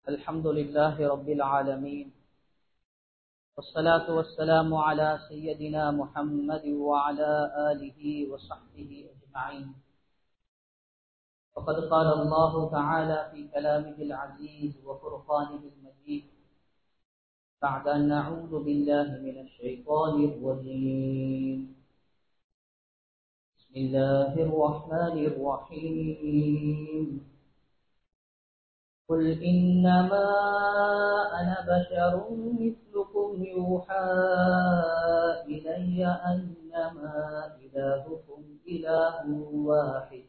الحمد لله رب العالمين والصلاة والسلام على سيدنا محمد وعلى آله وصحبه أجمعين وقد قال الله تعالى في كلامه العزيز وفرقانه المجيد بعد أن نعوذ بالله من الشيطان الرجيم بسم الله الرحمن الرحيم قل إنما أنا بشر مثلكم يوحى إلي أنما إلهكم إله واحد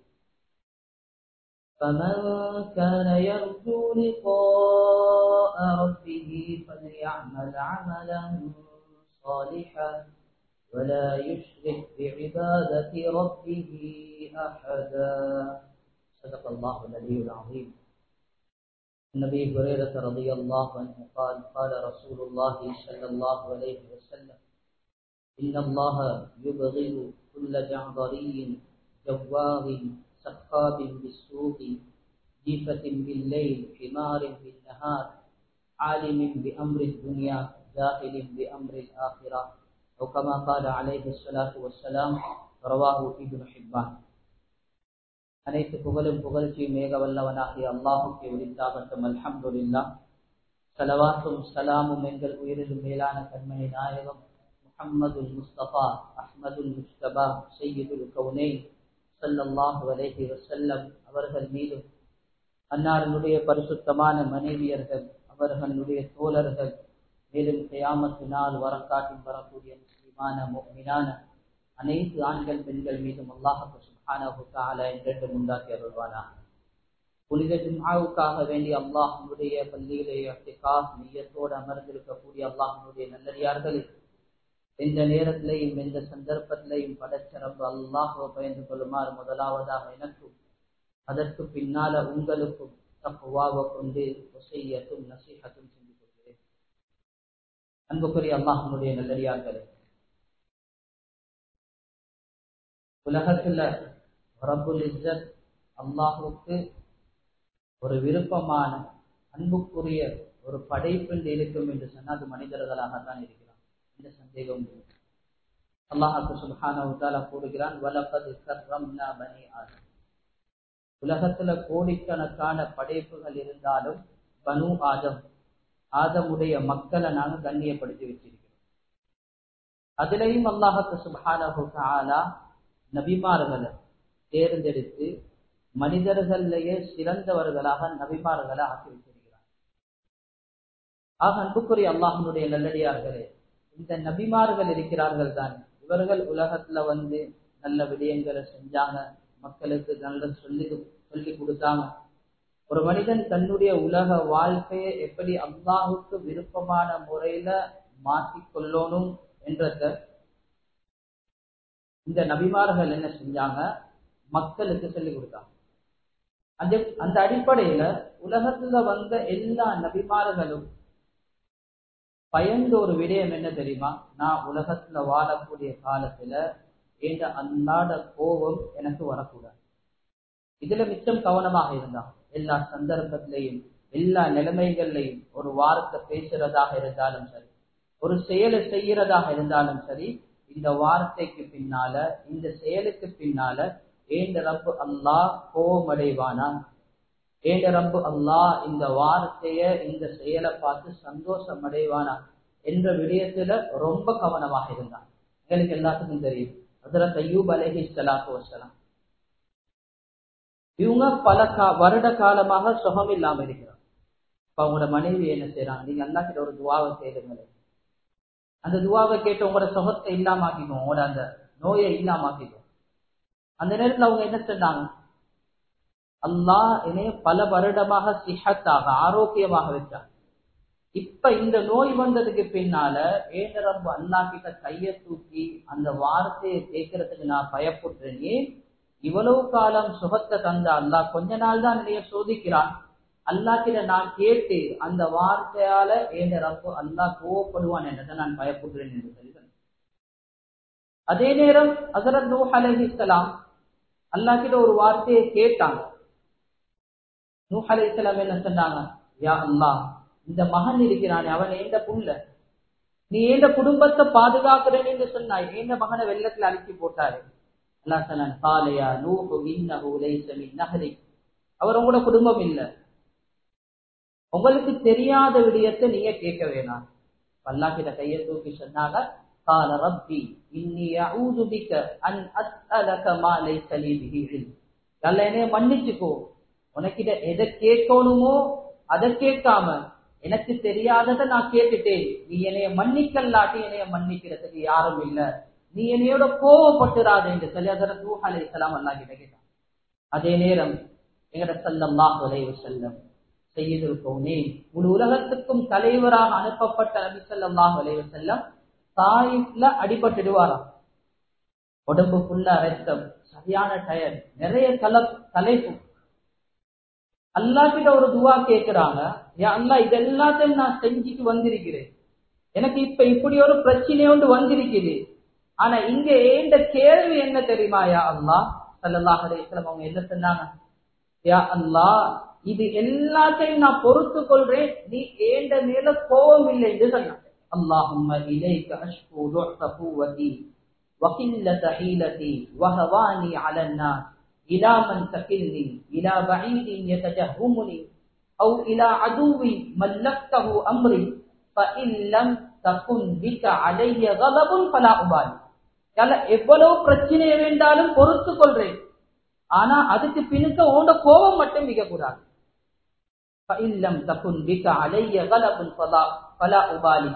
فمن كان يرجو لقاء ربه فليعمل عملا صالحا ولا يشرك بعبادة ربه أحدا صدق الله العلي العظيم النبي هريرة رضي الله عنه قال قال رسول الله صلى الله عليه وسلم إن الله يبغض كل جعضري جوار سخاب بالسوق جيفة بالليل حمار بالنهار عالم بأمر الدنيا جاهل بأمر الآخرة أو كما قال عليه الصلاة والسلام رواه ابن حبان அனைத்து புகழும் புகழ்ச்சியும் மேக வல்லவனாகிய அல்லாஹுக்கு உரித்தாகட்டும் அல்ஹம்துலில்லா சலவாத்தும் சலாமும் எங்கள் உயிரிலும் மேலான கண்மணி நாயகம் முஹம்மதுல் முஸ்தபா அஹ்மதுல் முஸ்தபா சையீதுல் கவுனை சல்லல்லாஹு அலைஹி வசல்லம் அவர்கள் மீதும் அன்னாரனுடைய பரிசுத்தமான மனைவியர்கள் அவர்களுடைய தோழர்கள் மேலும் கயாமத்தினால் வரக்காட்டில் வரக்கூடிய முஸ்லிமான மீனான அனைத்து ஆண்கள் பெண்கள் மீதும் அல்லாஹு சுப்ஹானஹு தஆலா என்றென்று உண்டாக்கி அருள்வானா புனித ஜும்ஆவுக்காக வேண்டி அல்லாஹ்வுடைய பள்ளியிலே இஹ்திகாஃப் நியத்தோடு அமர்ந்திருக்கக்கூடிய அல்லாஹ்வுடைய நல்லடியார்களே எந்த நேரத்திலையும் எந்த சந்தர்ப்பத்திலையும் படைச்சரம்பு அல்லாஹுவை பயந்து கொள்ளுமாறு முதலாவதாக எனக்கும் அதற்கு பின்னால உங்களுக்கும் தப்புவாவை கொண்டு ஒசையத்தும் நசீகத்தும் செஞ்சு கொள்கிறேன் அன்புக்குரிய அல்லாஹனுடைய நல்லடியார்களே உலகத்துல ரபுல் இஸ்ஸத் அல்லாஹுக்கு ஒரு விருப்பமான அன்புக்குரிய ஒரு படைப்பு இருக்கும் என்று சொன்னால் அது மனிதர்களாகத்தான் இருக்கிறான் எந்த சந்தேகம் அல்லாஹு சுல்ஹானா கூறுகிறான் வலப்பது கர்ரம்னா பனி ஆதம் உலகத்துல கோடிக்கணக்கான படைப்புகள் இருந்தாலும் பனு ஆதம் ஆதமுடைய மக்களை நாங்க கண்ணியப்படுத்தி வச்சிருக்கிறோம் அதுலேயும் அல்லாஹத்து சுல்ஹானஹு தாலா நபிமார்களை தேர்ந்தெடுத்து மனிதர்களையே சிறந்தவர்களாக நபிமார்களை ஆக்கி வச்சிருக்கிறார் ஆக அன்புக்குரிய அல்லாஹனுடைய நல்லடியார்களே இந்த நபிமார்கள் இருக்கிறார்கள் தான் இவர்கள் உலகத்துல வந்து நல்ல விடயங்களை செஞ்சாங்க மக்களுக்கு நல்ல சொல்லி சொல்லி கொடுத்தாங்க ஒரு மனிதன் தன்னுடைய உலக வாழ்க்கையை எப்படி அல்லாஹுக்கு விருப்பமான முறையில மாற்றிக்கொள்ளணும் என்றத இந்த நபிமார்கள் என்ன செஞ்சாங்க மக்களுக்கு சொல்லி கொடுத்தாங்க அந்த அந்த அடிப்படையில உலகத்துல வந்த எல்லா நபிமார்களும் பயந்த ஒரு விடயம் என்ன தெரியுமா நான் உலகத்துல வாழக்கூடிய காலத்துல என்ற அன்னாட கோபம் எனக்கு வரக்கூடாது இதுல மிச்சம் கவனமாக இருந்தான் எல்லா சந்தர்ப்பத்திலையும் எல்லா நிலைமைகள்லையும் ஒரு வார்த்தை பேசுறதாக இருந்தாலும் சரி ஒரு செயலை செய்யறதாக இருந்தாலும் சரி இந்த வார்த்தைக்கு பின்னால இந்த செயலுக்கு பின்னால ஏண்ட ரப்பு அல்லாஹ் கோபமடைவானா ஏண்ட ரப்பு அல்லாஹ் இந்த வார்த்தைய இந்த செயலை பார்த்து சந்தோஷம் அடைவானா என்ற விடயத்துல ரொம்ப கவனமாக இருந்தான் எங்களுக்கு எல்லாத்துக்கும் தெரியும் ஹசரத் ஐயூப் அலஹி சலாத்து வசலாம் இவங்க பல கா வருட காலமாக சுகம் இல்லாம இருக்கிறாங்க இப்ப அவங்களோட மனைவி என்ன செய்யறாங்க நீங்க அல்லா கிட்ட ஒரு துவாவை செய்யுங்களே அந்த துவாவை கேட்டு உங்களோட சுகத்தை இல்லாம ஆக்கிக்கும் உங்களோட அந்த நோயை இல்லாம ஆக்கிக்கும் அந்த நேரத்துல அவங்க என்ன சொன்னாங்க அல்லாஹ் என்னைய பல வருடமாக சிஹத்தாக ஆரோக்கியமாக வச்சாங்க இப்ப இந்த நோய் வந்ததுக்கு பின்னால ஏன ரொம்ப அல்லா கிட்ட கைய தூக்கி அந்த வார்த்தையை கேட்கறதுக்கு நான் பயப்படுறேனே இவ்வளவு காலம் சுகத்தை தந்த அல்லாஹ் கொஞ்ச நாள் தான் என்னைய சோதிக்கிறான் அல்லா கிட்ட நான் கேட்டு அந்த வார்த்தையால ஏன ரப்பு அல்லாஹ் கோவப்படுவான் என்றதை நான் பயப்படுறேன் என்று சொல்லி அதே நேரம் அசரத் நூ அலஹிஸ்லாம் அல்லா கிட்ட ஒரு வார்த்தையை கேட்டாங்க நூ அலைஹிஸ்ஸலாம் என்ன சொன்னாங்க யா அல்லா இந்த மகன் இருக்கிறானே அவன் ஏண்ட புள்ள நீ ஏண்ட குடும்பத்தை பாதுகாக்கிறேன்னு என்று சொன்னாய் ஏண்ட மகனை வெள்ளத்துல அழிச்சு போட்டாரு அல்லாஹ் சொன்னான் காலையா நூஹு இன்னஹு லைஸ மின் நஹரி அவர் உங்களோட குடும்பம் இல்ல உங்களுக்கு தெரியாத விடயத்தை நீங்க கேட்க வேணாம் அல்லாஹ் கிட்ட கையை தூக்கி சொன்னாங்க قال ربي إني أعوذ بك أن أسألك ما ليس لي به علم அல்ல என்னைய மன்னிச்சுக்கோ உனக்கிட்ட எதை கேட்கணுமோ அதை கேட்காம எனக்கு தெரியாததை நான் கேட்டுட்டேன் நீ என்னைய மன்னிக்கல்லாட்டி என்னைய மன்னிக்கிறதுக்கு யாரும் இல்ல நீ என்னையோட கோவப்பட்டுறாது என்று சொல்லி அதற்கு நூஹ் அலை இஸ்லாம் அல்லா கிட்ட கேட்டான் அதே நேரம் எங்கட சல்லல்லாஹ் வலைவு செல்லம் செய்திருக்கோனே முழு உலகத்துக்கும் தலைவராக அனுப்பப்பட்ட நபி சல்லாஹ் வலைவு செல்லம் தாயிப்ல அடிபட்டுடுவாராம் உடம்பு ஃபுல்லா ரத்தம் சரியான டயர் நிறைய தலை தலைப்பு அல்லா கிட்ட ஒரு துவா கேட்கிறாங்க அல்லா இதெல்லாத்தையும் நான் செஞ்சுட்டு வந்திருக்கிறேன் எனக்கு இப்ப இப்படி ஒரு பிரச்சனை ஒன்று வந்திருக்குது ஆனா இங்க ஏண்ட கேள்வி என்ன தெரியுமா யா அல்லா சல்லாஹ் அலிஸ்லாம் அவங்க என்ன சொன்னாங்க யா அல்லா இது எல்லாத்தையும் நான் பொறுத்து கொள்றேன் நீ ஏண்ட மேல கோபம் இல்லை என்று சொன்னாங்க அல்லாஹும்ம இலைக்க அஷ்கு ضعف قوتي وقلة حيلتي وهواني على الناس إلى من تكلني إلى بعيد يتجهمني أو إلى عدو ملكته أمري فإن لم تكن بك علي غضب فلا أبالي எவ்வளவு பிரச்சனையை வேண்டாலும் பொறுத்து கொள்றேன் ஆனா அதுக்கு பின்னுக்கு உண்ட கோபம் மட்டும் மிக கூடாது فإن تكن بك علي غضب فلا فلا أبالي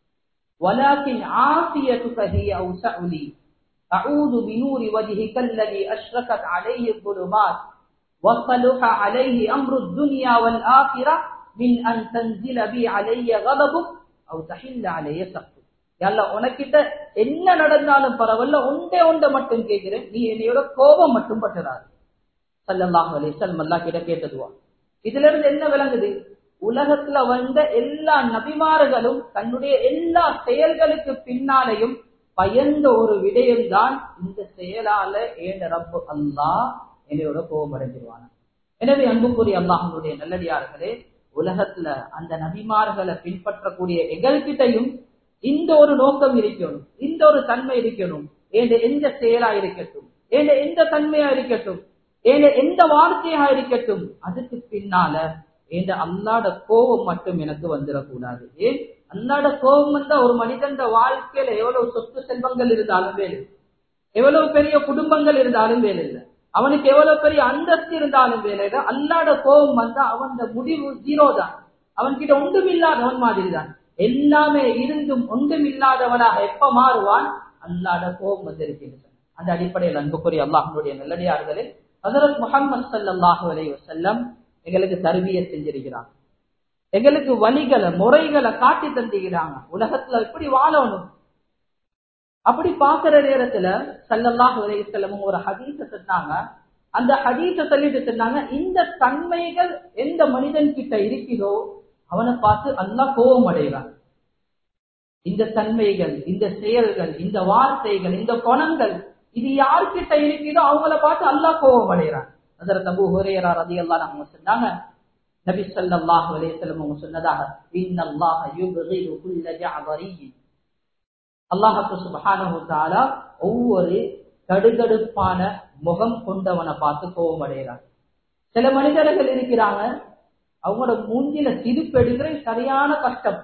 ولكن عافيتك هي أوسع لي أعوذ بنور وجهك الذي أشركت عليه الظلمات وصلح عليه أمر الدنيا والآخرة من أن تنزل بي علي غضبك أو تحل علي سخطك yalla உனக்கிட்ட என்ன நடந்தாலும் பரவாயில்ல ஒன்றே ஒன்றை மட்டும் கேட்கிறேன் நீ என்னையோட கோபம் மட்டும் பட்டுறாரு சல்லல்லாஹு அலைஹி வஸல்லம் அல்லாஹ் கிட்ட கேட்டதுவா இதுல இருந்து என்ன விளங்குது உலகத்துல வந்த எல்லா நபிமார்களும் தன்னுடைய எல்லா செயல்களுக்கு பின்னாலையும் பயந்த ஒரு விடயம்தான் இந்த செயலால ஏன் ரப்பு அல்லா என்னையோட கோபம் அடைஞ்சிருவான எனவே அன்புக்குரிய அல்லாஹனுடைய நல்லடியார்களே உலகத்துல அந்த நபிமார்களை பின்பற்றக்கூடிய எங்கள்கிட்டையும் இந்த ஒரு நோக்கம் இருக்கணும் இந்த ஒரு தன்மை இருக்கணும் ஏன் எந்த செயலா இருக்கட்டும் ஏன் எந்த தன்மையா இருக்கட்டும் ஏன் எந்த வார்த்தையா இருக்கட்டும் அதுக்கு பின்னால என்ற அல்லாட கோபம் மட்டும் எனக்கு வந்துடக்கூடாது ஏன் அல்லாட கோபம் வந்தா ஒரு மனிதன் வாழ்க்கையில எவ்வளவு சொத்து செல்வங்கள் இருந்தாலும் வேலை எவ்வளவு பெரிய குடும்பங்கள் இருந்தாலும் வேலை இல்லை அவனுக்கு எவ்வளவு பெரிய அந்தஸ்து இருந்தாலும் வேலை இல்லை அல்லாட கோபம் வந்தா அவன் முடிவு ஜீரோ தான் அவன்கிட்ட ஒன்றும் இல்லாதவன் மாதிரி தான் எல்லாமே இருந்தும் ஒன்றும் இல்லாதவனாக எப்ப மாறுவான் அல்லாட கோபம் வந்திருக்கிறது அந்த அடிப்படையில் அன்புக்குரிய அல்லாஹனுடைய நல்லடியார்களே ஹசரத் முகமது சல்லாஹூ அலை வசல்லம் எங்களுக்கு தருவிய செஞ்சிருக்கிறாங்க எங்களுக்கு வழிகளை முறைகளை காட்டி தந்திக்கிறாங்க உலகத்துல எப்படி வாழணும் அப்படி பாக்குற நேரத்துல சல்லல்லாஹ் செல்லமும் ஒரு ஹதீச சொன்னாங்க அந்த ஹதீச சொல்லிட்டு சொன்னாங்க இந்த தன்மைகள் எந்த மனிதன் கிட்ட இருக்கிறதோ அவனை பார்த்து அல்லா கோபம் அடைகிறான் இந்த தன்மைகள் இந்த செயல்கள் இந்த வார்த்தைகள் இந்த குணங்கள் இது யார்கிட்ட இருக்கிறதோ அவங்கள பார்த்து அல்லா கோபம் அடைகிறான் அதற்கு அபு ஹுரேரா ரதி எல்லாம் அவங்க சொன்னாங்க நபி ஸல்லல்லாஹு அலைஹி வஸல்லம் அவங்க சொன்னதாக இன்னல்லாஹ யுப்கிது குல்ல ஜஅபரியின் அல்லாஹ் சுப்ஹானஹு தஆலா ஒவ்வொரு கடுகடுப்பான முகம் கொண்டவனை பார்த்து கோபம் அடைகிறான் சில மனிதர்கள் இருக்கிறாங்க அவங்களோட மூஞ்சில சிரிப்பு எடுக்கிற சரியான கஷ்டம்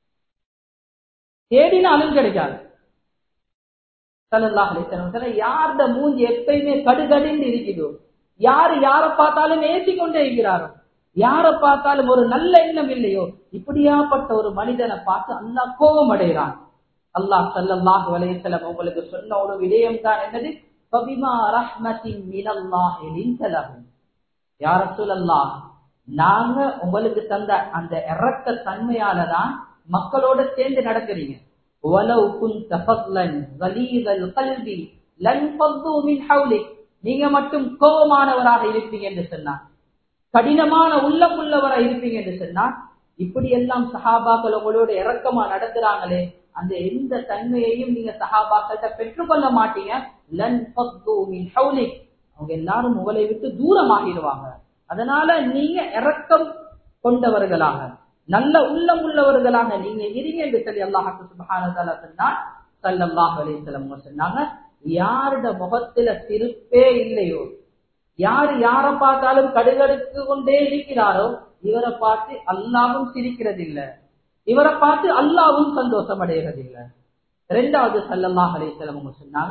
தேடினாலும் கிடைக்காது சல்லல்லாஹு அலைஹி வஸல்லம் யார்ட மூஞ்சி எப்பயுமே கடுகடுன்னு இருக்குதோ யாரு யார பார்த்தாலும் நேசி கொண்டே இருக்கிறாரோ யார பார்த்தாலும் ஒரு நல்ல எண்ணம் இல்லையோ இப்படியாப்பட்ட ஒரு மனிதனை பார்த்து அல்லாஹ் கோபம் அடைகிறான் அல்லாஹ் சல்லல்லாஹு அலைஹி வஸல்லம் உங்களுக்கு சொன்ன ஒரு விடயம் தான் என்னது ஃபபிமா ரஹ்மத்தின் மினல்லாஹி லின்தலஹும் யா ரசூலல்லாஹ் நாங்க உங்களுக்கு தந்த அந்த இறக்க தன்மையால தான் மக்களோட சேர்ந்து நடக்கிறீங்க وَلَوْ كُنْتَ فَضْلًا غَلِيظَ الْقَلْبِ لَانْفَضُّوا مِنْ حَوْلِكَ நீங்க மட்டும் கோபமானவராக இருப்பீங்க என்று சொன்னார் கடினமான உள்ளம் உள்ளவராக இருப்பீங்க என்று சொன்னார் இப்படி எல்லாம் சஹாபாக்கள் உங்களோட இறக்கமா நடக்கிறாங்களே அந்த எந்த தன்மையையும் நீங்க சஹாபாக்கள்கிட்ட பெற்றுக்கொள்ள மாட்டீங்க லன் மின் ஹவுலிக் அவங்க எல்லாரும் உங்களை விட்டு தூரமாகிடுவாங்க அதனால நீங்க இறக்கம் கொண்டவர்களாக நல்ல உள்ளம் உள்ளவர்களாக நீங்க இருங்க என்று சொல்லி அல்லாஹாக்கு சுபஹானதால சொன்னான் சல்லல்லாஹ் அலிசலம் சொன்னாங்க யாருட முகத்துல சிரிப்பே இல்லையோ யாரு யார பார்த்தாலும் கடுகடுத்து கொண்டே இருக்கிறாரோ இவரை பார்த்து அல்லாவும் சிரிக்கிறதில்லை இவரை பார்த்து அல்லாவும் சந்தோஷம் அடைகிறதில்லை இரண்டாவது சல்லல்லாஹ் அலிசலம் சொன்னாங்க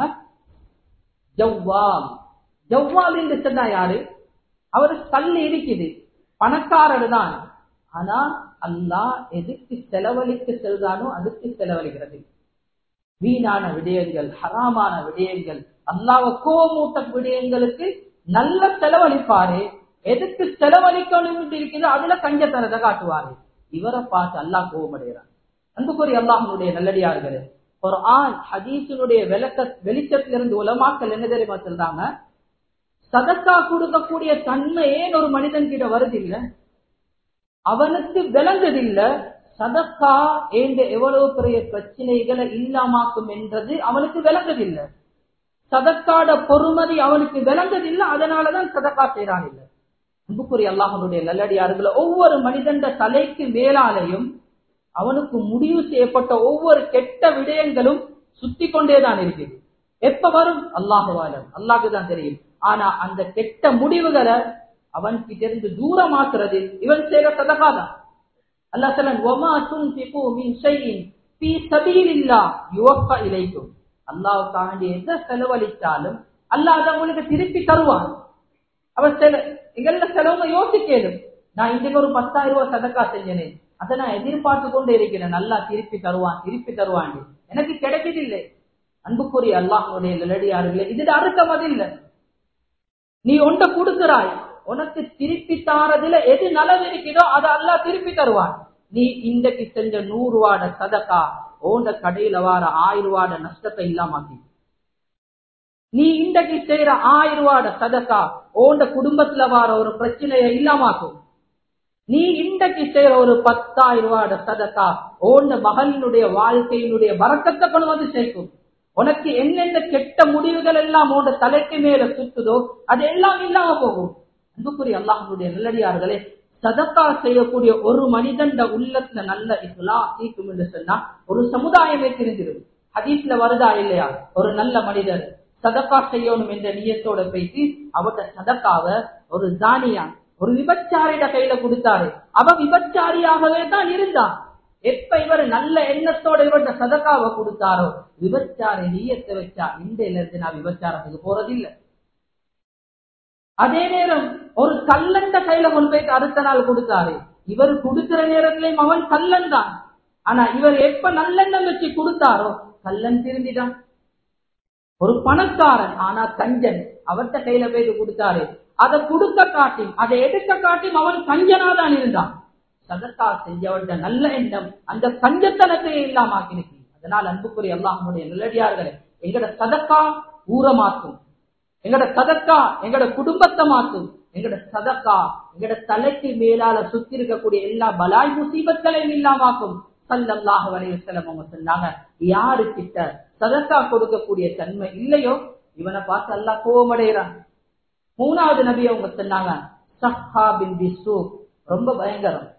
ஜவ்வால் ஜவ்வால் என்று சொன்னா யாரு அவரு தள்ளி இருக்குது பணக்காரர் தான் ஆனா அல்லாஹ் எதுக்கு செலவழிக்க செல்றானோ அதுக்கு செலவழிக்கிறது வீணான விடயங்கள் ஹராமான விடயங்கள் அல்லாவ கோமூட்ட விடயங்களுக்கு நல்ல செலவழிப்பாரு எதுக்கு செலவழிக்கணும் இருக்குது அதுல கஞ்சத்தனத்தை காட்டுவாரு இவரை பார்த்து அல்லாஹ் கோபமடைகிறான் அன்புக்குரிய அல்லாஹனுடைய நல்லடியார்களே ஒரு ஆண் ஹதீசனுடைய விளக்க வெளிச்சத்திலிருந்து உலமாக்கல் என்ன தெரியுமா சொல்றாங்க சதக்கா கொடுக்கக்கூடிய தன்மை ஏன் ஒரு மனிதன் கிட்ட வருதில்லை அவனுக்கு விளங்குதில்ல சதக்கா என்ற எவ்வளவு பெரிய பிரச்சனைகளை இல்லாமாக்கும் என்றது அவனுக்கு விளங்குதில்லை சதக்காட பொறுமதி அவனுக்கு விளங்குதில்லை அதனாலதான் சதக்கா செய்யறான் இல்லை அன்புக்குரிய அல்லாஹனுடைய நல்லடியார்கள ஒவ்வொரு மனிதன் தலைக்கு மேலாலையும் அவனுக்கு முடிவு செய்யப்பட்ட ஒவ்வொரு கெட்ட விடயங்களும் சுத்தி கொண்டேதான் இருக்குது எப்ப வரும் அல்லாஹுவாலம் அல்லாஹு தான் தெரியும் ஆனா அந்த கெட்ட முடிவுகளை அவன் கிட்ட இருந்து தூரமாக்குறது இவன் செய்யற சதகாதான் அல்லா சொல்லன் ஒமா துன்பிகு மின் ஷைஇன் ஃபீ சபீலில்லாஹ் யுவஃபா இலைக்கும் அல்லாஹ்வுக்காக எதை செலவழித்தாலும் அல்லாஹ் அதை உங்களுக்கு திருப்பி தருவான் அவன் செல எங்கள செலவுங்க யோசிக்கலும் நான் இன்றைக்கு ஒரு பத்தாயிரம் ரூபாய் சதக்கா செஞ்சேனே அதை நான் எதிர்பார்த்து கொண்டே இருக்கிறேன் நல்லா திருப்பி தருவான் திருப்பி தருவான் எனக்கு கிடைக்கதில்லை அன்புக்குரிய அல்லாஹனுடைய நிலடியார்களே இதுல அறுக்கம் அது இல்லை நீ ஒன்றை கொடுக்கிறாய் உனக்கு திருப்பி தாரதுல எது நலவு இருக்குதோ அதை அல்லாஹ் திருப்பி தருவான் நீ இன்றைக்கு செஞ்ச நூறு ரூபாட சதக்கா ஓண்ட கடையில வார ஆயிரம் ரூபாட நஷ்டத்தை இல்லாமாக்கி நீ இன்றைக்கு செய்யற ஆயிரம் ரூபாட சதக்கா ஓண்ட குடும்பத்துல வார ஒரு பிரச்சனையை இல்லாமாக்கும் நீ இன்றைக்கு செய்யற ஒரு பத்தாயிரம் ரூபாட சதக்கா ஓண்ட மகளினுடைய வாழ்க்கையினுடைய வரக்கத்தை கொண்டு வந்து சேர்க்கும் உனக்கு என்னென்ன கெட்ட முடிவுகள் எல்லாம் உன்னோட தலைக்கு மேல சுத்துதோ அது எல்லாம் இல்லாம போகும் அன்புக்குரிய அல்லாஹனுடைய நல்லடியார்களே சதக்கா செய்யக்கூடிய ஒரு மனிதன் உள்ளத்துல நல்ல இஸ்லா தீக்கும் என்று சொன்னா ஒரு சமுதாயமே தெரிஞ்சிடும் ஹதீஸ்ல வருதா இல்லையா ஒரு நல்ல மனிதர் சதக்கா செய்யணும் என்ற நியத்தோட பேசி அவட்ட சதக்காவ ஒரு தானியா ஒரு விபச்சாரிட கையில கொடுத்தாரு அவ விபச்சாரியாகவே தான் இருந்தான் எப்ப இவர் நல்ல எண்ணத்தோட இவர்கிட்ட சதக்காவை கொடுத்தாரோ விபச்சார நீயத்தை வச்சா இன்றையில இருந்து நான் விபச்சாரத்துக்கு போறதில்லை அதே நேரம் ஒரு கல்லண்ட கையில கொண்டு போயிட்டு அடுத்த நாள் கொடுத்தாரு இவர் கொடுக்கிற நேரத்திலையும் அவன் கல்லன் தான் ஆனா இவர் எப்ப நல்லெண்ணம் வச்சு கொடுத்தாரோ கல்லன் திருந்திட்டான் ஒரு பணக்காரன் ஆனா கஞ்சன் அவர்கிட்ட கையில போயிட்டு கொடுத்தாரு அதை கொடுக்க காட்டி அதை எடுக்க காட்டி அவன் கஞ்சனா தான் இருந்தான் சதக்கா செஞ்சவர்கிட்ட நல்ல எண்ணம் அந்த கஞ்சத்தனத்தையே இல்லாம ஆக்கினுச்சு அதனால் அன்புக்குரிய அல்லாஹனுடைய நல்லடியார்களே எங்கட சதக்கா ஊரமாக்கும் எங்கட சதக்கா எங்கட குடும்பத்தை மாற்றும் எங்கட சதக்கா எங்கட தலைக்கு மேலால சுத்தி இருக்கக்கூடிய எல்லா பலாய் முசீபத்களையும் இல்லாமாக்கும் சல்லல்லாஹ் வரையசலம் அவங்க சொன்னாங்க யாரு கிட்ட சதக்கா கொடுக்கக்கூடிய தன்மை இல்லையோ இவனை பார்த்து எல்லாம் கோவமடைகிறான் மூணாவது நபி அவங்க சொன்னாங்க சஹா பின் பிசு ரொம்ப பயங்கரம்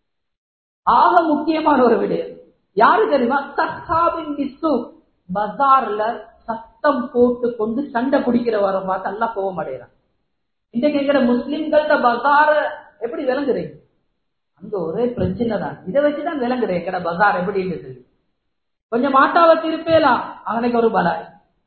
ஆக முக்கியமான ஒரு விடயம் யாரு தெரியுமா சஹாபின் பிசு பஜார்ல சத்தம் போட்டு கொண்டு சண்டை பிடிக்கிறவர பார்த்து எல்லாம் கோவம் அடைகிறான் இன்றைக்கு எங்கட முஸ்லிம்கள்ட்ட பஜார எப்படி விளங்குறீங்க அங்க ஒரே பிரச்சனை தான் இதை வச்சுதான் விளங்குறேன் எங்கட பஜார் எப்படி இருந்தது கொஞ்சம் மாட்டாவை திருப்பேலாம் அங்கனைக்கு ஒரு பலாய்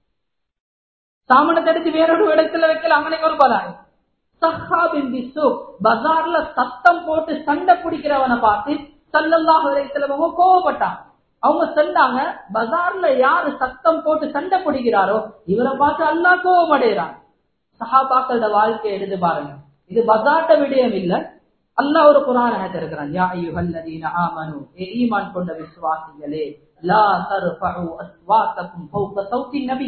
சாமனை தடுத்து வேறொரு இடத்துல வைக்கல அங்கனைக்கு ஒரு பலாய் சஹாபின் பிசு பஜார்ல சத்தம் போட்டு சண்டை பிடிக்கிறவனை பார்த்து சல்லல்லாஹ் வரைத்தலவங்க கோவப்பட்டான் அவங்க சொன்னாங்க பஜார்ல யாரு சத்தம் போட்டு சண்டை பிடிக்கிறாரோ இவரை பார்த்து அல்லா கோவம் அடைகிறான் சஹாபாக்களோட வாழ்க்கையை எடுத்து பாருங்க இது பஜார்ட விடயம் இல்ல அல்லாஹ் ஒரு குரான் இருக்கிறான் யா ஐயுஹல்லதீன ஆமனு ஏ ஈமான் கொண்ட விசுவாசிகளே லா தர்ஃபஉ அஸ்வாத்தக்கும் ஃபௌக சௌத்தி நபி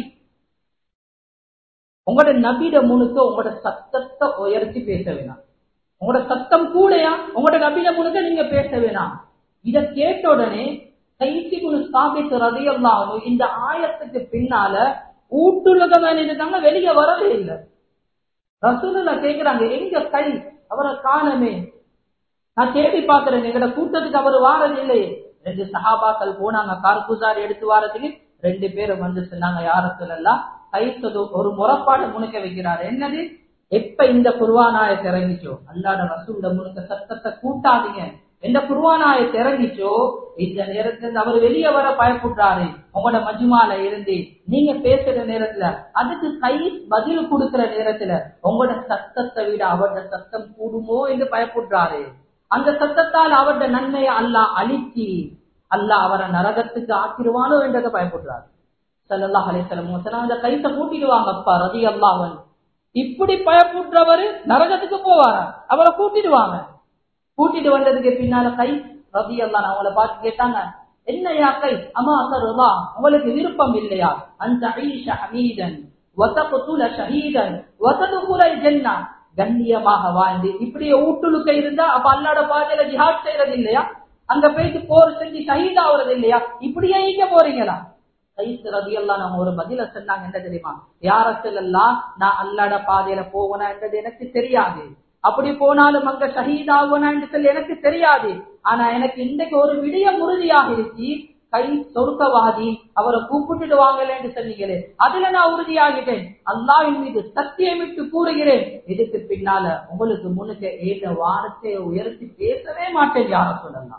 உங்களோட நபிட முழுக்க உங்களோட சத்தத்தை உயர்த்தி பேச வேணாம் உங்களோட சத்தம் கூடயா உங்களோட நபிட முழுக்க நீங்க பேச வேணாம் இத கேட்ட உடனே கைசி குழு ஸ்தாபித்து ரதையல்லாம இந்த ஆயத்துக்கு பின்னால ஊட்டுலகம் இருக்காங்க வெளியே வரவே இல்லை ரசூலுல்லா கேக்குறாங்க எங்க கை அவரை காணமே நான் தேடி பார்க்கிறேன் எங்கட கூட்டத்துக்கு அவர் வாரது இல்லையே ரெண்டு சஹாபாக்கள் போனாங்க கார்குசார் எடுத்து வாரத்துக்கு ரெண்டு பேரும் வந்து சொன்னாங்க யார சொல்லலாம் கைத்தது ஒரு முறப்பாடு முணுக்க வைக்கிறார் என்னது எப்ப இந்த குருவானாயத்தை இறங்கிச்சோ அல்லாட ரசூல முழுக்க சத்தத்தை கூட்டாதீங்க எந்த குருவானாயத்தை இறங்கிச்சோ இந்த நேரத்துல அவர் வெளியே வர பயப்படுறாரு உங்களோட மஜ்மால இருந்து நீங்க பேசுற நேரத்துல அதுக்கு கை பதில் கொடுக்கிற நேரத்துல உங்களோட சத்தத்தை விட அவரோட சத்தம் கூடுமோ என்று பயப்படுறாரு அந்த சத்தத்தால் அவருடைய நன்மையை அல்லாஹ் அழிச்சி அல்லாஹ் அவரை நரகத்துக்கு ஆக்கிடுவானோ என்றதை பயப்படுறாரு சல்லல்லாஹ் அலிசலம் அந்த கைத்தை கூட்டிடுவாங்க அப்பா ரதி அல்லாஹன் இப்படி பயப்படுறவரு நரகத்துக்கு போவாரா அவரை கூட்டிடுவாங்க கூட்டிட்டு வந்ததுக்கு பின்னால கை ரதி அல்லான் அவங்கள பார்த்து கேட்டாங்க என்னையா கை அம்மா சருதா உங்களுக்கு விருப்பம் இல்லையா அந்த ஐஷ ஹமீதன் வசபுல ஷஹீதன் வசதுகுல ஜென்னா கண்ணியமாக வாழ்ந்து இப்படியே ஊட்டுழுக்க இருந்தா அப்ப அல்லாட பாதையில ஜிஹாத் செய்யறது இல்லையா அங்க போயிட்டு போர் செஞ்சு ஷஹீத் ஆகுறது இல்லையா இப்படியே இங்க போறீங்களா கைஸ் ரதியெல்லாம் நம்ம ஒரு பதில சொன்னாங்க என்ன தெரியுமா யார சொல்லலாம் நான் அல்லாட பாதையில போகணும் என்றது எனக்கு தெரியாது அப்படி போனாலும் அங்க ஷஹீத் ஆகுனா என்று சொல்லி எனக்கு தெரியாது ஆனா எனக்கு இன்றைக்கு ஒரு விடியம் உறுதியாக இருக்கு கை சொருக்கவாதி அவரை கூப்பிட்டுட்டு வாங்கல என்று சொன்னீங்களே அதுல நான் உறுதியாகிட்டேன் அல்லாவின் மீது சத்தியமிட்டு கூறுகிறேன் இதுக்கு பின்னால உங்களுக்கு முன்னுக்கு ஏத வார்த்தையை உயர்த்தி பேசவே மாட்டேன் யார சொல்லலாம்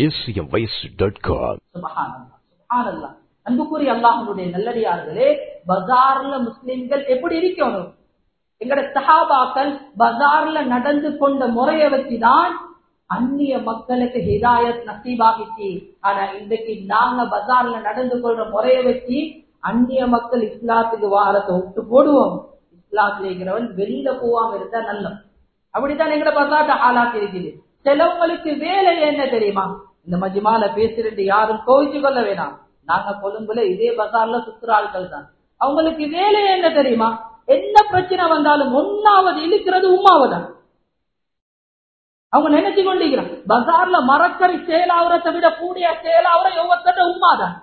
acmvoice.com சுபஹானல்லாஹ் சுபஹானல்லாஹ் அன்புக்குரிய அல்லாஹனுடைய நல்லடியார்களே பஜார்ல முஸ்லிம்கள் எப்படி இருக்கணும் எங்கட சஹாபாக்கள் பஜார்ல நடந்து கொண்ட முறையை வச்சுதான் அந்நிய மக்களுக்கு ஹிதாயத் நசீபாகிச்சு ஆனா இன்றைக்கு நாங்க பஜார்ல நடந்து கொள்ற முறையை வச்சு அந்நிய மக்கள் இஸ்லாத்துக்கு வாரத்தை விட்டு போடுவோம் இஸ்லாத்துல இருக்கிறவன் வெளியில போவாம இருந்தா நல்லம் அப்படித்தான் எங்கட பஜார்ல ஆளாக்கி இருக்குது சிலவங்களுக்கு வேலை என்ன தெரியுமா இந்த மஜ்மால பேசுறது யாரும் கோவிச்சு கொள்ள வேணாம் நாங்க கொழும்புல இதே பஜார்ல சுத்துற ஆட்கள் தான் அவங்களுக்கு வேலை என்ன தெரியுமா என்ன பிரச்சனை வந்தாலும் ஒன்னாவது இழுக்கிறது உமாவதான் அவங்க நினைச்சு கொண்டிருக்கிறான் பஜார்ல மரக்கறி செயலாவரத்தை விட கூடிய செயலாவர ஒவ்வொருத்தட்ட உமாதான்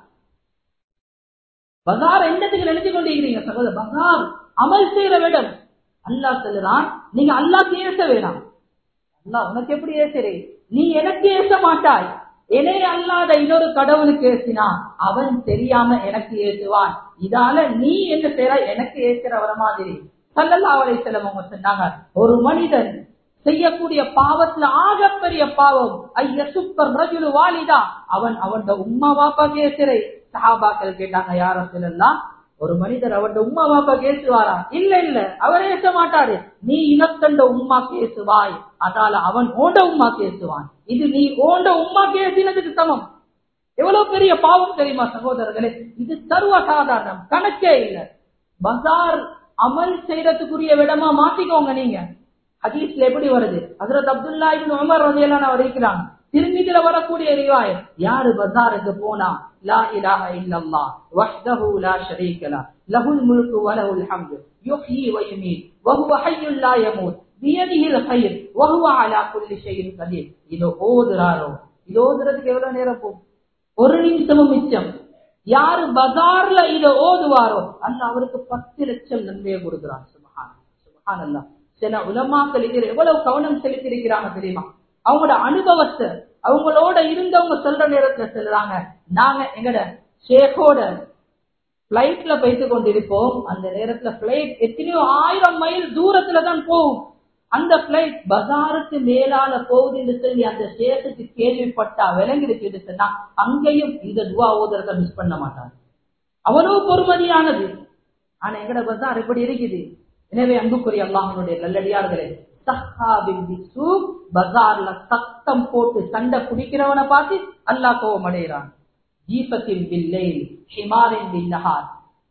பஜார் என்னத்துக்கு நினைச்சு கொண்டிருக்கிறீங்க சகோதர பஜார் அமல் செய்யற விடம் அல்லாஹ் சொல்லுறான் நீங்க அல்லாஹ் ஏச வேணாம் அல்லாஹ் உனக்கு எப்படி ஏசுறே நீ எனக்கு ஏச மாட்டாய் என்னே அல்லாத இன்னொரு கடவுளுக்கு ஏசினா அவன் தெரியாம எனக்கு ஏசுவான் இதால நீ என்ன செய்யற எனக்கு ஏசுறவர மாதிரி சல்லல்லா அவளை செல்லவங்க சொன்னாங்க ஒரு மனிதன் செய்யக்கூடிய பாவத்துல ஆகப்பெரிய பாவம் ஐய சுப்பர் ரஜுலு வாலிதா அவன் அவன் உம்மா வாப்பா கேசுறை சஹாபாக்கள் கேட்டாங்க யார சொல்லலாம் ஒரு மனிதர் அவருடைய உம்மா பாப்பா கேசுவாரா இல்ல இல்ல அவர் ஏச மாட்டாரு நீ இனத்தண்ட உம்மா பேசுவாய் அதால அவன் ஓண்ட உம்மா பேசுவான் இது நீ ஓண்ட உம்மா பேசினதுக்கு சமம் எவ்வளவு பெரிய பாவம் தெரியுமா சகோதரர்களே இது சர்வ சாதாரணம் கணக்கே இல்ல பசார் அமல் செய்யறதுக்குரிய விடமா மாத்திக்கோங்க நீங்க ஹதீஸ்ல எப்படி வருது ஹசரத் அப்துல்லா இப்னு உமர் ரலியல்லாஹு இருக்கிறாங்க திரும்பிதில வரக்கூடிய ரிவாயத் யாரு பஜாருக்கு போனா லா இலாஹ இல்லல்லாஹ் வஹ்தஹு லா ஷரீக லஹ் லஹுல் முல்கு வ லஹுல் ஹம்து யுஹ்யி வ யுமீத் வ ஹுவ ஹய்யுல் லா யமூத் பியதிஹில் கைர் வ ஹுவ அலா குல்லி ஷைஇன் கதீர் இது ஓதுறாரோ இது ஓதுறதுக்கு எவ்வளவு நேரம் போகும் ஒரு நிமிஷமும் மிச்சம் யாரு பஜார்ல இத ஓதுவாரோ அந்த அவருக்கு பத்து லட்சம் நன்மையை கொடுக்கிறான் சுபஹான் சுபஹான் அல்லா சில உலமாக்கள் இதில் எவ்வளவு கவனம் செலுத்தியிருக்கிறாங்க தெரியுமா அவங்களோட அனுபவத்தை அவங்களோட இருந்தவங்க சொல்ற நேரத்துல சொல்றாங்க நாங்க எங்கட ஷேக்கோட பிளைட்ல போயிட்டு கொண்டிருப்போம் அந்த நேரத்துல பிளைட் எத்தனையோ ஆயிரம் மைல் தூரத்துல தான் போகும் அந்த பிளைட் பஜாருக்கு மேலால போகுதுன்னு சொல்லி அந்த ஷேக்குக்கு கேள்விப்பட்டா விளங்கிடுச்சு சொன்னா அங்கேயும் இந்த துவா ஓதுறத மிஸ் பண்ண மாட்டாங்க அவ்வளவு பொறுமதியானது ஆனா எங்கட பஜார் எப்படி இருக்குது எனவே அன்புக்குரிய அல்லாஹனுடைய நல்லடியார்களே சஹாபின் பஜார்ல சத்தம் போட்டு சண்டை பிடிக்கிறவனை பார்த்து அல்லாஹ் கோவம் அடைகிறான் ஜீபத்தின் பில்லை ஹிமாரின் பின் நஹார்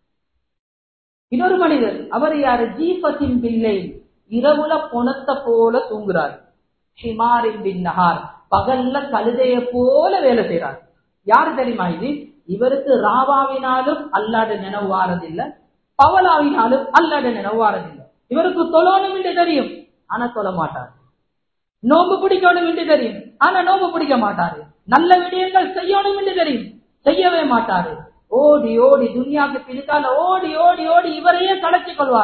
இன்னொரு மனிதர் அவர் யாரு ஜீபத்தின் பில்லை இரவுல பொணத்தை போல தூங்குறார் ஹிமாரின் பின் நஹார் பகல்ல கழுதைய போல வேலை செய்யறார் யாரு தெரியுமா இது இவருக்கு ராவாவினாலும் அல்லாட நினைவு வாரதில்லை பவலாவினாலும் அல்லாட நினைவு வாரதில்லை இவருக்கு தொழணும் என்று தெரியும் ஆனா தொழ மாட்டார் நோம்பு பிடிக்கணும் என்று தெரியும் ஆனா நோம்பு பிடிக்க மாட்டாரு நல்ல விடயங்கள் செய்யணும் என்று தெரியும் செய்யவே மாட்டாரு ஓடி ஓடி துனியாக்கு பிடிக்கால ஓடி ஓடி ஓடி இவரையே கலைச்சிக் கொள்வாரு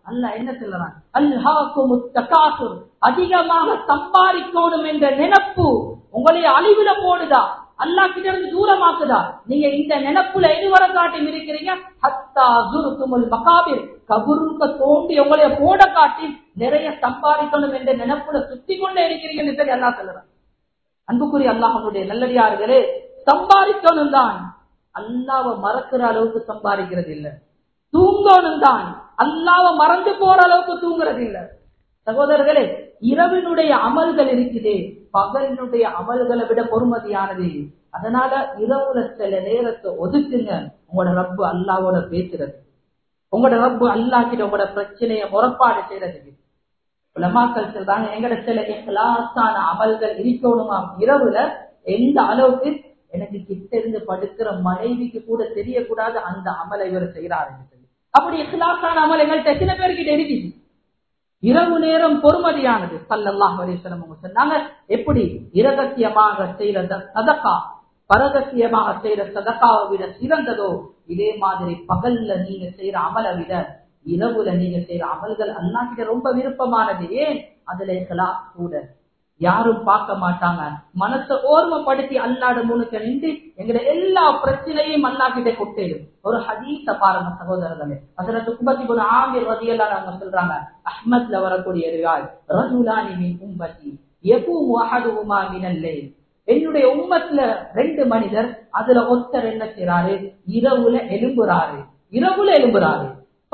அல்ல என்ன சொல்றான் அல்ஹாக்கும் தகாசுர் அதிகமாக சம்பாதிக்கணும் என்ற நினைப்பு உங்களை அழிவுல போடுதா அல்லா கிட்ட இருந்து தூரமாக்குதா நீங்க இந்த நினைப்புல எதுவரை காட்டி இருக்கிறீங்க ஹத்தா ஜுருக்குமுல் மகாபிர் கபுருக்க தோண்டி உங்களைய போட காட்டி நிறைய சம்பாதிக்கணும் என்ற நினைப்புல சுத்தி கொண்டே இருக்கிறீங்கன்னு சொல்லி அல்லா சொல்லுறான் அன்புக்குரிய அல்லாஹனுடைய நல்லடியார்களே சம்பாதிக்கணும் தான் அல்லாவை மறக்கிற அளவுக்கு சம்பாதிக்கிறது இல்ல தூங்கணும் தான் அல்லாவை மறந்து போற அளவுக்கு தூங்குறது இல்ல சகோதரர்களே இரவினுடைய அமல்கள் இருக்குதே பகலினுடைய அமல்களை விட பொறுமதியானது அதனால இரவுல சில நேரத்தை ஒதுக்குங்க உங்களோட ரப்பு அல்லாவோட பேசுறது உங்களோட ரப்பு அல்லா கிட்ட உங்களோட பிரச்சனைய முறப்பாடு செய்யறதுக்கு உலமாக்கள் சொல்றாங்க எங்கட சில கிளாஸான அமல்கள் இருக்கணுமா இரவுல எந்த அளவுக்கு எனக்கு கிட்ட இருந்து படுக்கிற மனைவிக்கு கூட தெரியக்கூடாது அந்த அமலை இவர் செய்யறாரு சொல்லி அப்படி இஸ்லாசான அமல் எங்கள்கிட்ட எத்தனை பேர்கிட்ட இருக்குது இரவு நேரம் பொறுமதியானது சல்லல்லாஹ் அலிஸ்லம் அவங்க சொன்னாங்க எப்படி இரகசியமாக செய்யற சதக்கா பரகசியமாக செய்யற சதக்காவை விட சிறந்ததோ இதே மாதிரி பகல்ல நீங்க செய்யற அமலை விட இரவுல நீங்க செய்யற அமல்கள் அல்லாக்கிட்ட ரொம்ப விருப்பமானது ஏன் அதுல இஹ்லாஸ் கூட யாரும் பார்க்க மாட்டாங்க மனசை ஓர்மப்படுத்தி அல்லாட முனுக்க நின்று எங்கட எல்லா பிரச்சனையும் அல்லா கிட்ட கொட்டேடும் ஒரு ஹதீஸ பாருங்க சகோதரர்களே அதுல துக்குபத்தி குண ஆமிர் ரதியெல்லாம் அவங்க சொல்றாங்க அஹ்மத்ல வரக்கூடிய ரிவாய் ரஜுலானி மின் உம்பத்தி எபூம் வஹதுமா மினல்லே என்னுடைய உம்மத்துல ரெண்டு மனிதர் அதுல ஒருத்தர் என்ன செய்யறாரு இரவுல எலும்புறாரு இரவுல எலும்புறாரு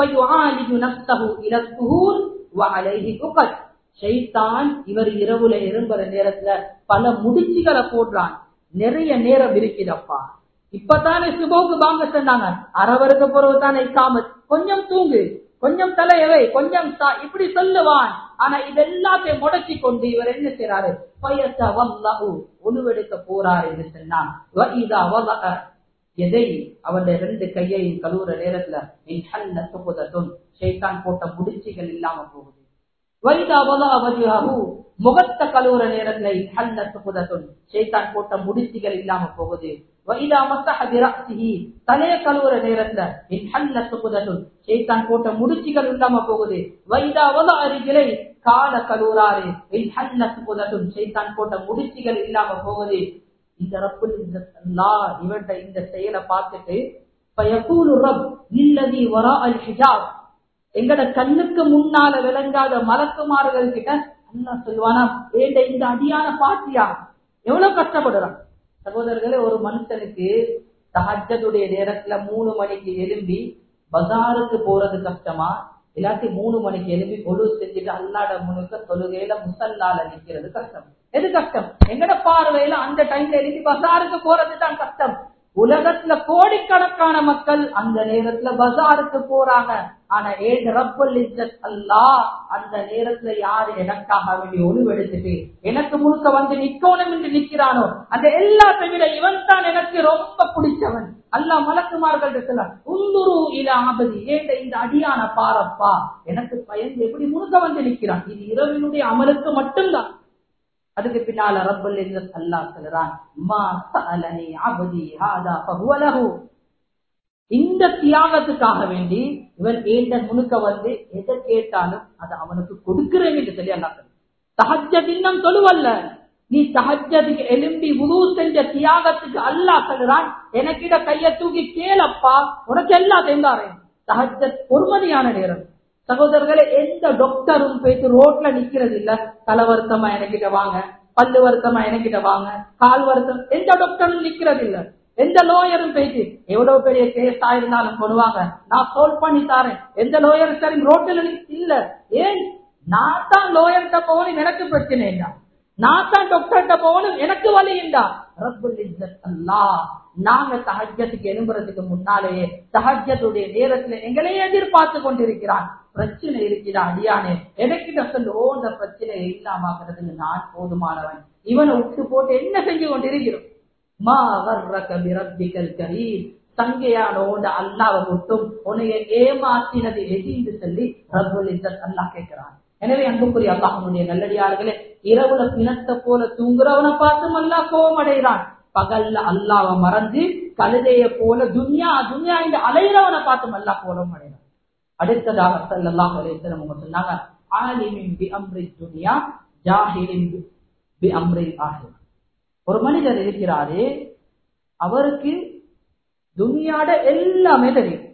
ஷைத்தான் இவர் இரவுல எறும்புற நேரத்துல பல முடிச்சுகளை போடுறான் நிறைய நேரம் இருக்குதப்பா இப்பதானே சுபோக்கு வாங்க சொன்னாங்க அறவருக்கு பிறகு தானே காமத் கொஞ்சம் தூங்கு கொஞ்சம் தலையவை கொஞ்சம் இப்படி சொல்லுவான் ஆனா இதெல்லாத்தையும் முடக்கி கொண்டு இவர் என்ன செய்யறாரு ஒழுவெடுக்க போறாரு என்று சொன்னான் எதை அவருடைய ரெண்டு கையையும் கழுவுற நேரத்துல ஷைத்தான் போட்ட முடிச்சுகள் இல்லாம போகுது முகத்தை கழுவுற நேரத்துல ஷைத்தான் போட்ட முடிச்சுகள் இல்லாம போகுது தலைய கழுவுற நேரத்துல ஷைத்தான் போட்ட முடிச்சுகள் இல்லாம போகுது வைதாவத அருகிலை கால கழுவுறாரு ஷைத்தான் போட்ட முடிச்சுகள் இல்லாம போகுது இந்த ரப்பு இவர்கிட்ட இந்த செயலை பார்த்துட்டு எங்கட கண்ணுக்கு முன்னால விளங்காத மலக்குமார்கள் கிட்ட அல்லா சொல்லுவானா ஏண்ட இந்த அடியான பாத்தியா எவ்வளவு கஷ்டப்படுறான் சகோதரர்களே ஒரு மனுஷனுக்கு தஹஜத்துடைய நேரத்துல மூணு மணிக்கு எழும்பி பஜாருக்கு போறது கஷ்டமா இல்லாட்டி மூணு மணிக்கு எழுப்பி பொழு செஞ்சுட்டு அல்லாட முழுக்க தொழுகையில முசல்லால நிக்கிறது கஷ்டம் எது கஷ்டம் எங்கட பார்வையில அந்த டைம்ல எழுப்பி பசாருக்கு போறது தான் கஷ்டம் உலகத்துல கோடிக்கணக்கான மக்கள் அந்த நேரத்துல பசாருக்கு போறாங்க ஆனா ஏழு ரப்பல் இஸ்ஸத் அல்லா அந்த நேரத்துல யாரு எனக்காக வேண்டி ஒளிவெடுத்துட்டு எனக்கு முழுக்க வந்து நிக்கணும் என்று நிக்கிறானோ அந்த எல்லாத்தை விட இவன் தான் எனக்கு ரொம்ப பிடிச்சவன் அல்லா மலக்குமார்கள் இருக்கலாம் உந்துரு இல ஆபதி ஏண்ட இந்த அடியான பாரப்பா எனக்கு பயந்து எப்படி முழுக்க வந்து நிக்கிறான் இது இரவினுடைய அமலுக்கு மட்டும்தான் அதுக்கு பின்னால ரப்பல் அல்லா சொல்றான் மா சஅலனி அபதி ஹாதா ஃபஹுவ லஹு இந்த தியாகத்துக்காக வேண்டி இவன் ஏண்ட முழுக்க வந்து எதை கேட்டாலும் அதை அவனுக்கு கொடுக்கிறேன் என்று சொல்லி அல்லா தஹஜ தின்னம் தொழுவல்ல நீ தஹஜத்துக்கு எலும்பி உரு செஞ்ச தியாகத்துக்கு அல்லா சொல்றான் எனக்கிட கைய தூக்கி கேளப்பா உனக்கு எல்லாத்தையும் தாரேன் தஹஜத் பொறுமதியான நேரம் சகோதரர்களே எந்த டாக்டரும் போயிட்டு ரோட்ல நிக்கிறது இல்ல தலை வருத்தமா எனக்கிட்ட வாங்க பல்லு வருத்தமா எனக்கிட்ட வாங்க கால் வருத்தம் எந்த டாக்டரும் நிக்கிறது இல்ல எந்த லோயரும் போயிட்டு எவ்வளவு பெரிய கேஸ் ஆயிருந்தாலும் பண்ணுவாங்க நான் சோல்வ் பண்ணி தாரேன் எந்த லோயரும் சரி ரோட்டில் இல்ல ஏன் நான் தான் லோயர்கிட்ட போகணும் எனக்கு பிரச்சனை இல்ல நான் தான் டாக்டர்கிட்ட போகணும் எனக்கு வழி இல்ல ரப்புல் இஸ்ஸத் அல்லாஹ் நாங்க தஹஜத்துக்கு எழும்புறதுக்கு முன்னாலேயே தஹஜத்துடைய நேரத்துல எங்களையே எதிர்பார்த்து கொண்டிருக்கிறான் பிரச்சனை இருக்கிறா அடியானே எனக்கிட்ட சொல்லு ஓ இந்த பிரச்சனை இல்லாமக்கிறதுக்கு நான் போதுமானவன் இவனை விட்டு போட்டு என்ன செஞ்சு கொண்டிருக்கிறோம் மா வர்றக பிரப்பிக்கல் கரீம் சங்கையானோட அல்லாவை மட்டும் உன்னைய ஏமாத்தினது எதிர்ந்து சொல்லி ரப்புல் இஸ்ஸத் அல்லாஹ் கேட்கிறான் எனவே அன்புக்குரிய அல்லாஹனுடைய நல்லடியார்களே இரவுல பிணத்தை போல தூங்குறவனை பார்த்தும் அல்லா கோபம் அடைகிறான் பகல்ல அல்லாவ மறந்து கழுதைய போல துன்யா துன்யா இந்த அலைகிறவனை பார்த்தும் அல்லா கோபம் அடைகிறான் அடுத்ததாக ஸல்லல்லாஹு அலைஹி வஸல்லம் அவங்க சொன்னாங்க ஆலிமின் பி அம்ரி துனியா ஜாஹிலின் பி அம்ரி ஆஹிரா ஒரு மனிதர் இருக்கிறாரு அவருக்கு துனியாட எல்லாமே தெரியும்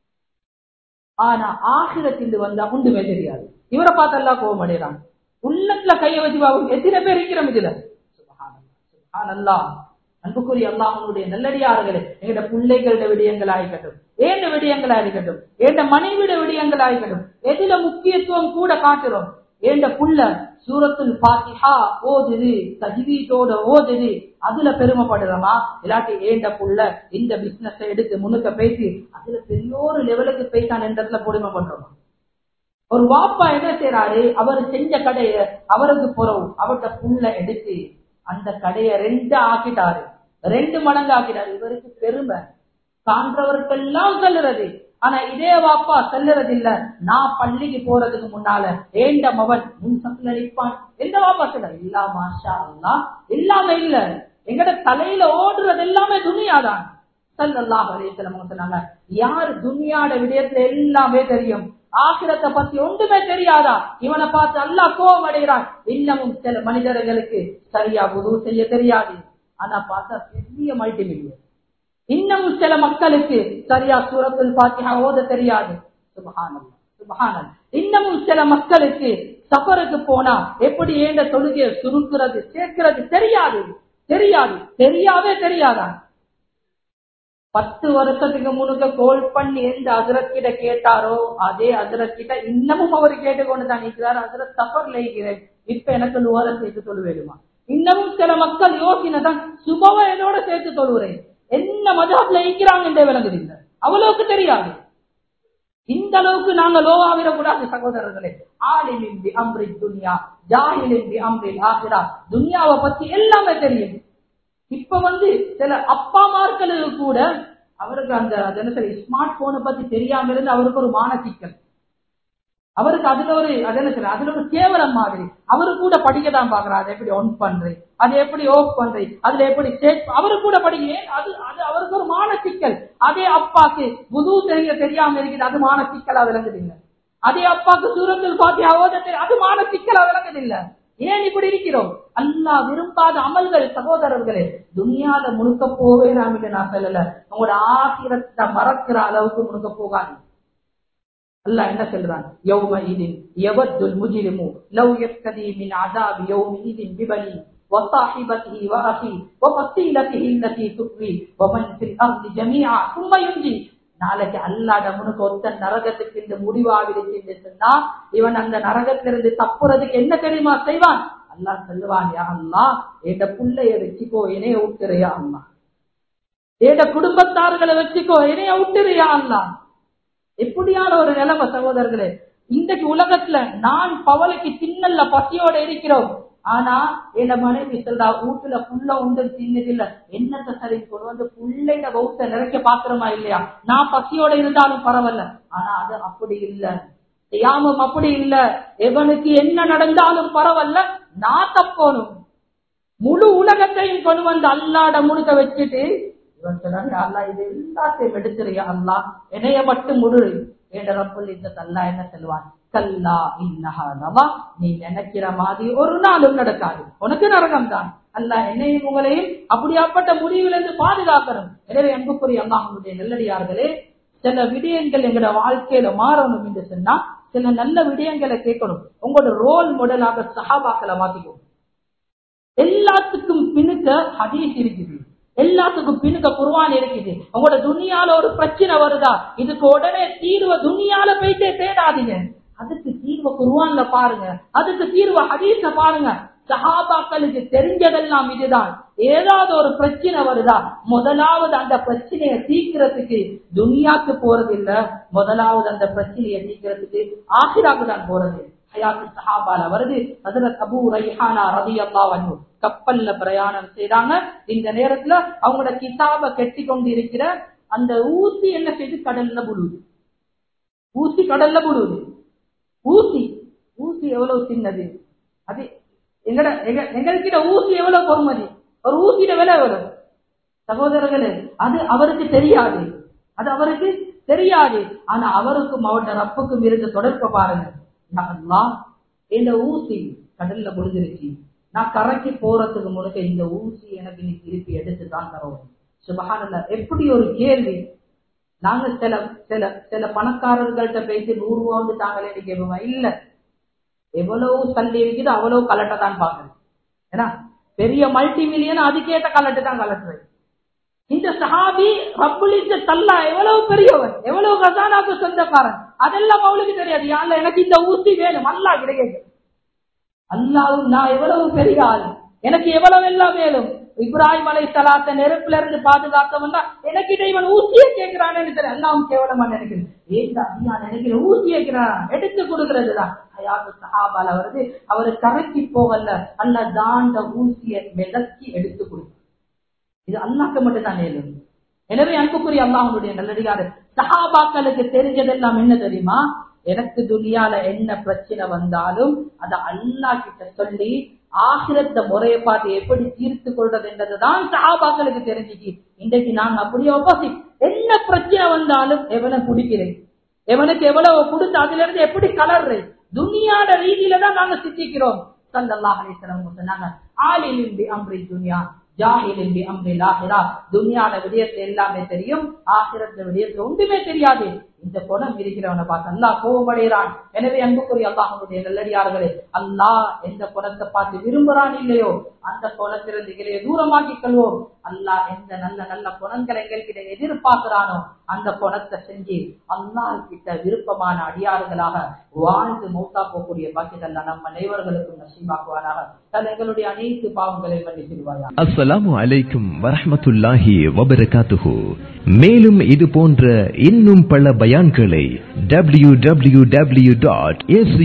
ஆனா ஆகிரத்தில் வந்தா ஒன்றுமே தெரியாது இவரை பார்த்து எல்லாம் கோபம் அடைகிறான் உள்ளத்துல கைய வச்சு பாவம் எத்தனை பேர் இருக்கிறோம் இதுல சுபஹானல்லா அன்புக்குரிய அல்லாஹனுடைய நல்லடியார்களே எங்கட பிள்ளைகளோட விடயங்கள் ஆயிக்கட்டும் ஏண்ட விடயங்கள் ஆயிக்கட்டும் ஏண்ட மனைவிட விடயங்கள் ஆயிக்கட்டும் எதுல முக்கியத்துவம் கூட காட்டுறோம் ஏண்ட புள்ள சூரத்துல் பாத்திஹா ஓதுது தஜ்வீதோட ஓதுது அதுல பெருமைப்படுறோமா இல்லாட்டி ஏண்ட புள்ள இந்த பிசினஸ் எடுத்து முன்னுக்க பேசி அதுல பெரியோரு லெவலுக்கு பேசான் என்றதுல பொறுமைப்படுறோமா ஒரு வாப்பா என்ன செய்யறாரு அவர் செஞ்ச கடைய அவருக்கு புறவு அவர்கிட்ட புள்ள எடுத்து அந்த கடைய ரெண்டு ஆக்கிட்டாரு ரெண்டு மடங்கு ஆக்கிட்டாரு இவருக்கு பெருமை காண்றவருக்கெல்லாம் சொல்லுறது ஆனா இதே வாப்பா செல்லுறது இல்ல நான் பள்ளிக்கு போறதுக்கு முன்னால ஏண்ட மவன் முன் சத்துல நிற்பான் எந்த வாப்பா சொல்ல இல்லா மாஷா அல்லா எல்லாமே இல்ல எங்கட தலையில ஓடுறது எல்லாமே துணியாதான் சல்லல்லாஹு அலைஹி வஸல்லம் சொன்னாங்க யார் துனியாட விடயத்துல எல்லாமே தெரியும் ஆகிரத்தை பத்தி ஒன்றுமே தெரியாதா இவனை பார்த்து அல்லாஹ் கோபம் அடைகிறான் இன்னமும் சில மனிதர்களுக்கு சரியா உதவு செய்ய தெரியாது ஆனா பார்த்தா பெரிய மல்டி மில்லியன் இன்னமும் சில மக்களுக்கு சரியா சூரத்தில் பாத்தியா ஓத தெரியாது சுபஹானல் சுபஹானல் இன்னமும் சில மக்களுக்கு சஃபருக்கு போனா எப்படி ஏண்ட தொழுகையை சுருக்குறது சேர்க்கிறது தெரியாது தெரியாது தெரியாவே தெரியாதான் பத்து வருஷத்துக்கு முன்னுக்கு கோல் பண்ணி எந்த அசுரத்திட கேட்டாரோ அதே அசுரத்திட்ட இன்னமும் அவர் கேட்டுக்கொண்டு தான் இருக்கிறார் அசுரத் சஃபர்ல இருக்கிறேன் இப்ப எனக்கு நுவர சேர்த்து தொழுவேடுமா இன்னமும் சில மக்கள் யோசினதான் சுபவ என்னோட சேர்த்து தொழுகிறேன் என்ன மதத்துல இருக்கிறாங்க என்ற விளங்குது இல்லை அவ்வளவுக்கு தெரியாது இந்த அளவுக்கு நாங்க லோவாவிடக்கூடாது சகோதரர்களே ஆலிமின் பி அம்ரி துன்யா ஜாஹிலின் பி அம்ரி ஆசிரா துன்யாவை பத்தி எல்லாமே தெரியும் இப்ப வந்து சில அப்பாமார்களுக்கு கூட அவருக்கு அந்த அது என்ன சரி ஸ்மார்ட் போனை பத்தி தெரியாம இருந்து அவருக்கு ஒரு மானசிக்கல் அவருக்கு அதுல ஒரு அது என்ன சொல்ற அதுல ஒரு கேவலம் மாதிரி அவரு கூட படிக்க தான் பாக்குறாரு அதை எப்படி ஒன் பண்றேன் அதை எப்படி ஓஃப் பண்றேன் அதுல எப்படி சேட் அவரு கூட படிக்கிறேன் அது அது அவருக்கு ஒரு மானசிக்கல் அதே அப்பாக்கு புது தெரிய தெரியாம இருக்குது அது மானசிக்கலா விளங்குதுங்க அதே அப்பாக்கு சூரத்தில் பாத்தி ஓதத்தை அது மானசிக்கலா விளங்குதில்லை ஏன் இப்படி இருக்கிறோம் அல்லா விரும்பாத அமல்கள் சகோதரர்களே துனியால முழுக்க போவே நாம் நான் சொல்லல உங்களோட ஆசிரத்தை மறக்கிற அளவுக்கு முழுக்க போகாது அல்லாஹ் என்ன சொல்றான் யௌம இதின் எவத்துல் முஜிரிமு லவ் யஃப்ததி மின் அதாபி யௌம இதின் பிபலி وصاحبته وأخيه وفصيلته التي تؤوي ومن في الأرض جميعا ثم ينجي நாளைக்கு அல்லாட முனுக்கு ஒத்த நரகத்துக்கு இந்த முடிவாவிடுச்சு என்று சொன்னா இவன் அந்த நரகத்திலிருந்து தப்புறதுக்கு என்ன தெரியுமா செய்வான் அல்லாஹ் சொல்லுவான் யா அல்லா என் புள்ளைய வச்சுக்கோ இணைய விட்டுறியா அம்மா என் குடும்பத்தார்களை வச்சுக்கோ இணைய விட்டுறியா அல்லா எப்படியான ஒரு நிலைமை சகோதரர்களே இன்றைக்கு உலகத்துல நான் பவலைக்கு தின்னல்ல பசியோட இருக்கிறோம் ஆனா என் மனைவி சொல்றா வீட்டுல புள்ள உண்டு தின்னதில்ல என்னத்த சரி கொண்டு வந்து புள்ளைட வௌத்த நிறைக்க பாக்குறோமா இல்லையா நான் பசியோட இருந்தாலும் பரவாயில்ல ஆனா அது அப்படி இல்ல தியாமம் அப்படி இல்ல எவனுக்கு என்ன நடந்தாலும் பரவாயில்ல நான் தப்போனும் முழு உலகத்தையும் கொண்டு வந்து அல்லாட முழுக்க வச்சுட்டு இவன் சொல்றாங்க அல்லா இது எல்லாத்தையும் எடுத்துறியா அல்லா என்னைய மட்டும் முழு என்ற ரப்புல் இந்த தல்லா என்ன சொல்லுவான் கல்லா இன்னஹா நவா நீ நினைக்கிற மாதிரி ஒரு நாளும் நடக்காது உனக்கு நரகம் தான் அல்ல என்னையும் உங்களையும் அப்படியாப்பட்ட முடிவிலிருந்து பாதுகாக்கணும் எனவே அன்புக்குரிய அம்மாவுடைய நல்லடியார்களே சில விடயங்கள் எங்களோட வாழ்க்கையில மாறணும் என்று சொன்னா சில நல்ல விடயங்களை கேட்கணும் உங்களோட ரோல் மாடலாக சஹாபாக்களை மாத்திக்கணும் எல்லாத்துக்கும் பின்னுக்க ஹதீஸ் இருக்குது எல்லாத்துக்கும் பின்னுக்க குர்வான் இருக்குது உங்களோட துணியால ஒரு பிரச்சனை வருதா இதுக்கு உடனே தீர்வை துணியால போயிட்டே தேடாதீங்க அதுக்கு தீர்வை குர்வான்ல பாருங்க அதுக்கு தீர்வை ஹதீஸ்ல பாருங்க சஹாபாக்களுக்கு தெரிஞ்சதெல்லாம் இதுதான் ஏதாவது ஒரு பிரச்சனை வருதா முதலாவது அந்த பிரச்சனையை தீக்கிறதுக்கு துனியாக்கு போறது இல்ல முதலாவது அந்த பிரச்சனையை தீக்கிறதுக்கு ஆசிராக்கு தான் போறது ஹயாத்து சஹாபால வருது அதுல அபூ ரைஹானா ரதி அல்லா வந்து கப்பல்ல பிரயாணம் செய்றாங்க இந்த நேரத்துல அவங்களோட கிதாப கெட்டி கொண்டு இருக்கிற அந்த ஊசி என்ன செய்து கடல்ல புழுது ஊசி கடல்ல புழுது ஊசி ஊசி எவ்வளவு சின்னது அது எங்கட எங்கள்கிட்ட ஊசி எவ்வளவு பொறுமதி ஒரு ஊசியிட விலை எவ்வளவு சகோதரர்களே அது அவருக்கு தெரியாது அது அவருக்கு தெரியாது ஆனா அவருக்கும் அவருடைய ரப்புக்கும் இருந்த தொடர்பை பாருங்க யா அல்லாஹ், இந்த ஊசி கடல்ல விழுந்துருச்சு நான் கரைக்கு போறதுக்கு முழுக்க இந்த ஊசி எனக்கு நீ திருப்பி எடுத்து தான் தரணும் சுபஹானல்ல எப்படி ஒரு கேள்வி நாங்க சில சில சில பணக்காரர்கள்ட்ட பேசி நூறு ரூபா வந்து தாங்களே கேட்போமா இல்ல எவ்வளவு தள்ளி இருக்குது அவ்வளவு கலட்ட தான் பாக்குறது ஏன்னா பெரிய மல்டி மில்லியன் அதுக்கேற்ற கலட்டு தான் கலட்டுறது இந்த சஹாபி ரப்புலித்த தல்லா எவ்வளவு பெரியவன் எவ்வளவு கசானாக்கு சொந்தக்காரன் அதெல்லாம் அவளுக்கு தெரியாது யாருல எனக்கு இந்த ஊசி வேணும் அல்லா கிடையாது அல்லாவும் நான் எவ்வளவு பெரிய ஆள் எனக்கு எவ்வளவு எல்லாம் வேணும் இப்ராஹிம் அலை சலாத்த நெருப்புல இருந்து பாதுகாத்தவன் எனக்கு இவன் ஊசியை கேட்கிறான்னு தெரியும் எல்லாம் கேவலமா நினைக்கிறேன் ஏண்டா ஐயா நினைக்கிற ஊசி கேட்கிறான் எடுத்து கொடுக்கறது தான் சஹாபால வருது அவரு கரைக்கு போகல அல்ல தாண்ட ஊசியை விளக்கி எடுத்து கொடுக்கும் இது அல்லாக்கு மட்டும்தான் நேரும் எனவே அன்புக்குரிய அல்லாஹனுடைய நல்லடியாரு சஹாபாக்களுக்கு தெரிஞ்சதெல்லாம் என்ன தெரியுமா எனக்கு துனியால என்ன பிரச்சனை வந்தாலும் அதை அல்லா கிட்ட சொல்லி ஆகிரத்த முறையை பார்த்து எப்படி தீர்த்து கொள்றது என்றதுதான் சஹாபாக்களுக்கு தெரிஞ்சிச்சு இன்றைக்கு நாங்க அப்படியே ஆப்போசிட் என்ன பிரச்சனை வந்தாலும் எவனை பிடிக்கிறேன் எவனுக்கு எவ்வளவு கொடுத்து அதுல இருந்து எப்படி கலர்றேன் துனியாட ரீதியில தான் நாங்க சித்திக்கிறோம் சல்லல்லாஹ் அலிஸ்லாம் சொன்னாங்க ஆலிலின் பி அம்ரி துனியா ஜாஹிலின் பி அம்ரி லாஹிரா துனியாட விடயத்தை எல்லாமே தெரியும் ஆகிரத்த விடயத்தை ஒன்றுமே தெரியாது இந்த குணம் இருக்கிறவனை பார்த்து அல்லாஹ் கோபமடைகிறான் எனவே அன்புக்குரிய அல்லாஹனுடைய நல்லடியார்களே அல்லாஹ் எந்த குணத்தை பார்த்து விரும்புறான் இல்லையோ அந்த குணத்திலிருந்து எங்களை தூரமாக்கிக் கொள்வோம் அல்லாஹ் எந்த நல்ல நல்ல குணங்களை எங்கள்கிட்ட எதிர்பார்க்கிறானோ அந்த குணத்தை செஞ்சு அல்லாஹ் கிட்ட விருப்பமான அடியாறுகளாக வாழ்ந்து மௌத்தா போகக்கூடிய பாக்கியதல்ல நம்ம அனைவர்களுக்கும் நசீமாக்குவானாக தன் எங்களுடைய அனைத்து பாவங்களை மன்னிச்சிடுவாயா அஸ்ஸலாமு அலைக்கும் வரஹ்மத்துல்லாஹி வபரகாத்துஹு மேலும் இது போன்ற இன்னும் பல பயான்களை W W W dot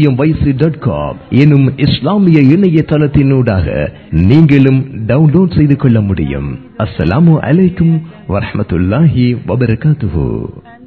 dot com எனும் இஸ்லாமிய இணையதளத்தினூடாக நீங்களும் டவுன்லோட் செய்து கொள்ள முடியும் அஸ்ஸலாமு அலைக்கும் வரஹ்மத்துல்லாஹி வபரகாத்துஹு